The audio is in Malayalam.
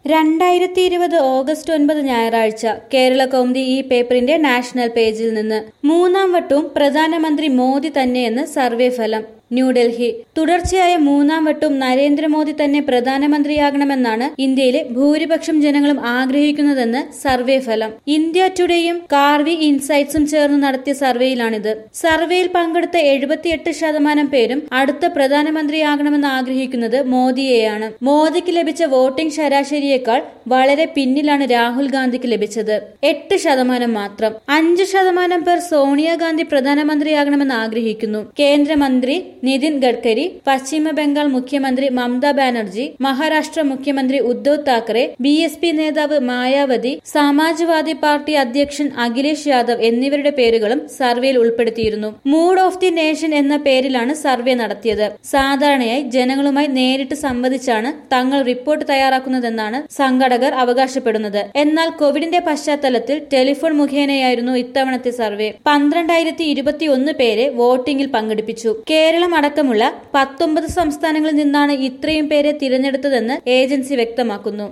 രണ്ടായിരത്തി ഇരുപത് ഓഗസ്റ്റ് ഒൻപത് ഞായറാഴ്ച കേരള കൗമുദി ഈ പേപ്പറിന്റെ നാഷണൽ പേജിൽ നിന്ന് മൂന്നാം വട്ടവും പ്രധാനമന്ത്രി മോദി തന്നെയെന്ന് സർവേ ഫലം ന്യൂഡൽഹി തുടർച്ചയായ മൂന്നാം വട്ടവും നരേന്ദ്രമോദി തന്നെ പ്രധാനമന്ത്രിയാകണമെന്നാണ് ഇന്ത്യയിലെ ഭൂരിപക്ഷം ജനങ്ങളും ആഗ്രഹിക്കുന്നതെന്ന് സർവേ ഫലം ഇന്ത്യ ടുഡേയും കാർവി ഇൻസൈറ്റ്സും ചേർന്ന് നടത്തിയ സർവേയിലാണിത് സർവേയിൽ പങ്കെടുത്ത എഴുപത്തിയെട്ട് ശതമാനം പേരും അടുത്ത പ്രധാനമന്ത്രിയാകണമെന്ന് ആഗ്രഹിക്കുന്നത് മോദിയെയാണ് മോദിക്ക് ലഭിച്ച വോട്ടിംഗ് ശരാശരിയേക്കാൾ വളരെ പിന്നിലാണ് രാഹുൽ ഗാന്ധിക്ക് ലഭിച്ചത് എട്ട് ശതമാനം മാത്രം അഞ്ച് ശതമാനം പേർ സോണിയാഗാന്ധി പ്രധാനമന്ത്രിയാകണമെന്ന് ആഗ്രഹിക്കുന്നു കേന്ദ്രമന്ത്രി നിതിൻ ഗഡ്കരി പശ്ചിമ ബംഗാൾ മുഖ്യമന്ത്രി മമതാ ബാനർജി മഹാരാഷ്ട്ര മുഖ്യമന്ത്രി Uddhav Thackeray B S P നേതാവ് മായാവതി സമാജ്വാദി പാർട്ടി അധ്യക്ഷൻ അഖിലേഷ് യാദവ് എന്നിവരുടെ പേരുകളും സർവേയിൽ ഉൾപ്പെടുത്തിയിരുന്നു മൂഡ് ഓഫ് ദി നേഷൻ എന്ന പേരിലാണ് സർവേ നടത്തിയത് സാധാരണയായി ജനങ്ങളുമായി നേരിട്ട് സംവദിച്ചാണ് തങ്ങൾ റിപ്പോർട്ട് തയ്യാറാക്കുന്നതെന്നാണ് സംഘടകർ അവകാശപ്പെടുന്നത് എന്നാൽ കോവിഡിന്റെ പശ്ചാത്തലത്തിൽ ടെലിഫോൺ മുഖേനയായിരുന്നു ഇത്തവണത്തെ സർവേ പന്ത്രണ്ടായിരത്തി ഇരുപത്തിയൊന്ന് പേരെ വോട്ടിംഗിൽ പങ്കെടുപ്പിച്ചു കേരളം അടക്കമുള്ള പത്തൊമ്പത് സംസ്ഥാനങ്ങളിൽ നിന്നാണ് ഇത്രയും പേരെ തിരഞ്ഞെടുത്തതെന്ന് ഏജൻസി വ്യക്തമാക്കുന്നു